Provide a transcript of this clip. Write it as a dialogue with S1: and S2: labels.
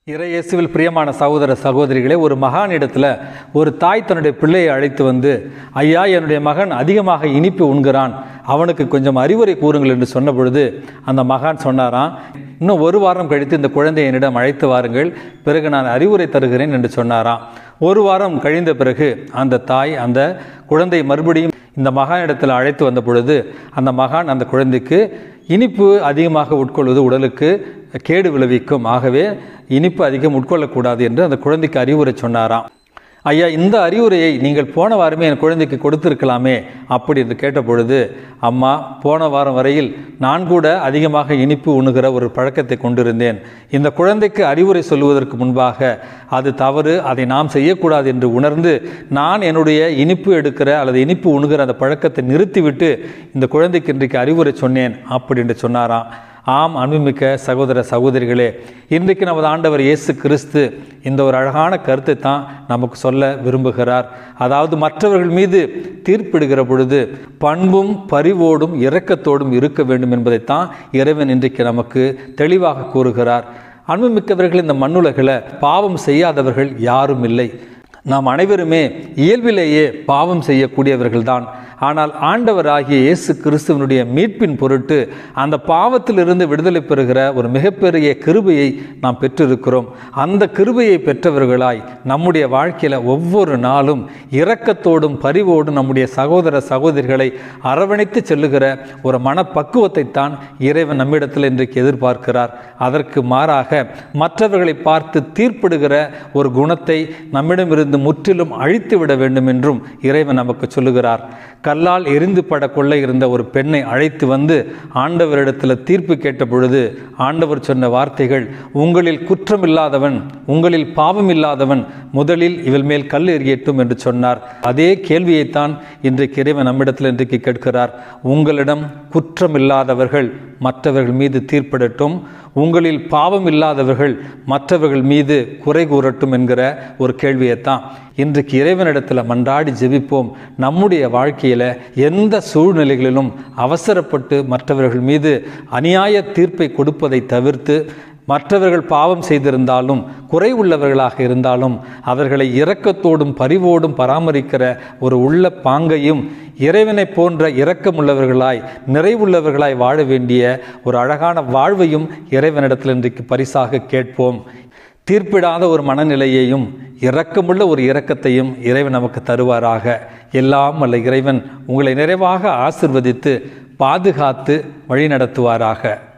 S1: இறையேசுவில் பிரியமான சகோதர சகோதரிகளே ஒரு மகானிடத்தில் ஒரு தாய் தன்னுடைய பிள்ளையை அழைத்து வந்து ஐயா என்னுடைய மகன் அதிகமாக இனிப்பு உண்கிறான் அவனுக்கு கொஞ்சம் அறிவுரை கூறுங்கள் என்று சொன்ன பொழுது அந்த மகான் சொன்னாராம் இன்னும் ஒரு வாரம் கழித்து இந்த குழந்தையை என்னிடம் அழைத்து வாருங்கள் பிறகு நான் அறிவுரை தருகிறேன் என்று சொன்னாராம் ஒரு வாரம் கழிந்த பிறகு அந்த தாய் அந்த குழந்தை மறுபடியும் இந்த மகானிடத்தில் அழைத்து வந்த பொழுது அந்த மகான் அந்த குழந்தைக்கு இனிப்பு அதிகமாக உட்கொள்வது உடலுக்கு கேடு விளைவிக்கும் ஆகவே இனிப்பு அதிகம் உட்கொள்ளக்கூடாது என்று அந்த குழந்தைக்கு அறிவுரை சொன்னாராம் ஐயா இந்த அறிவுரையை நீங்கள் போன வாரமே என் குழந்தைக்கு கொடுத்திருக்கலாமே அப்படி என்று கேட்ட பொழுது அம்மா போன வாரம் வரையில் நான் கூட அதிகமாக இனிப்பு உண்ணுகிற ஒரு பழக்கத்தை கொண்டிருந்தேன் இந்த குழந்தைக்கு அறிவுரை சொல்லுவதற்கு முன்பாக அது தவறு அதை நாம் செய்யக்கூடாது என்று உணர்ந்து நான் என்னுடைய இனிப்பு எடுக்கிற அல்லது இனிப்பு உண்ணுகிற அந்த பழக்கத்தை நிறுத்திவிட்டு இந்த குழந்தைக்கு இன்றைக்கு அறிவுரை சொன்னேன் அப்படி என்று சொன்னாராம் ஆம் அன்புமிக்க சகோதர சகோதரிகளே இன்றைக்கு நமது ஆண்டவர் இயேசு கிறிஸ்து இந்த ஒரு அழகான கருத்தை தான் நமக்கு சொல்ல விரும்புகிறார் அதாவது மற்றவர்கள் மீது தீர்ப்பிடுகிற பொழுது பண்பும் பரிவோடும் இரக்கத்தோடும் இருக்க வேண்டும் என்பதைத்தான் இறைவன் இன்றைக்கு நமக்கு தெளிவாக கூறுகிறார் அன்புமிக்கவர்கள் இந்த மண்ணுலகில் பாவம் செய்யாதவர்கள் யாரும் இல்லை நாம் அனைவருமே இயல்பிலேயே பாவம் செய்யக்கூடியவர்கள்தான் ஆனால் ஆண்டவராகிய இயேசு கிறிஸ்துவனுடைய மீட்பின் பொருட்டு அந்த பாவத்திலிருந்து விடுதலை பெறுகிற ஒரு மிகப்பெரிய கிருபையை நாம் பெற்றிருக்கிறோம் அந்த கிருபையை பெற்றவர்களாய் நம்முடைய வாழ்க்கையில் ஒவ்வொரு நாளும் இரக்கத்தோடும் பரிவோடும் நம்முடைய சகோதர சகோதரிகளை அரவணைத்து செல்லுகிற ஒரு மனப்பக்குவத்தை தான் இறைவன் நம்மிடத்தில் இன்றைக்கு எதிர்பார்க்கிறார் அதற்கு மாறாக மற்றவர்களை பார்த்து தீர்ப்பிடுகிற ஒரு குணத்தை நம்மிடமிருந்து முற்றிலும் அழித்து விட வேண்டும் என்றும் இறைவன் நமக்கு சொல்லுகிறார் கல்லால் எரிந்து பட கொள்ள இருந்த ஒரு பெண்ணை அழைத்து வந்து ஆண்டவரிடத்தில் தீர்ப்பு கேட்ட பொழுது ஆண்டவர் சொன்ன வார்த்தைகள் உங்களில் குற்றமில்லாதவன் உங்களில் பாவம் இல்லாதவன் முதலில் இவள் மேல் கல் எறியட்டும் என்று சொன்னார் அதே கேள்வியைத்தான் இன்றைக்கு இறைவன் நம்மிடத்தில் இன்றைக்கு கேட்கிறார் உங்களிடம் குற்றமில்லாதவர்கள் மற்றவர்கள் மீது தீர்ப்பிடட்டும் உங்களில் பாவம் இல்லாதவர்கள் மற்றவர்கள் மீது குறை கூறட்டும் என்கிற ஒரு கேள்வியைத்தான் இன்றைக்கு இறைவனிடத்தில் மன்றாடி ஜெபிப்போம் நம்முடைய வாழ்க்கையில் எந்த சூழ்நிலைகளிலும் அவசரப்பட்டு மற்றவர்கள் மீது அநியாய தீர்ப்பை கொடுப்பதை தவிர்த்து மற்றவர்கள் பாவம் செய்திருந்தாலும் குறை உள்ளவர்களாக இருந்தாலும் அவர்களை இரக்கத்தோடும் பரிவோடும் பராமரிக்கிற ஒரு உள்ள பாங்கையும் இறைவனை போன்ற இரக்கமுள்ளவர்களாய் நிறைவுள்ளவர்களாய் வாழ வேண்டிய ஒரு அழகான வாழ்வையும் இறைவனிடத்தில் இன்றைக்கு பரிசாக கேட்போம் தீர்ப்பிடாத ஒரு மனநிலையையும் இரக்கமுள்ள ஒரு இரக்கத்தையும் இறைவன் நமக்கு தருவாராக எல்லாம் அல்ல இறைவன் உங்களை நிறைவாக ஆசிர்வதித்து பாதுகாத்து வழிநடத்துவாராக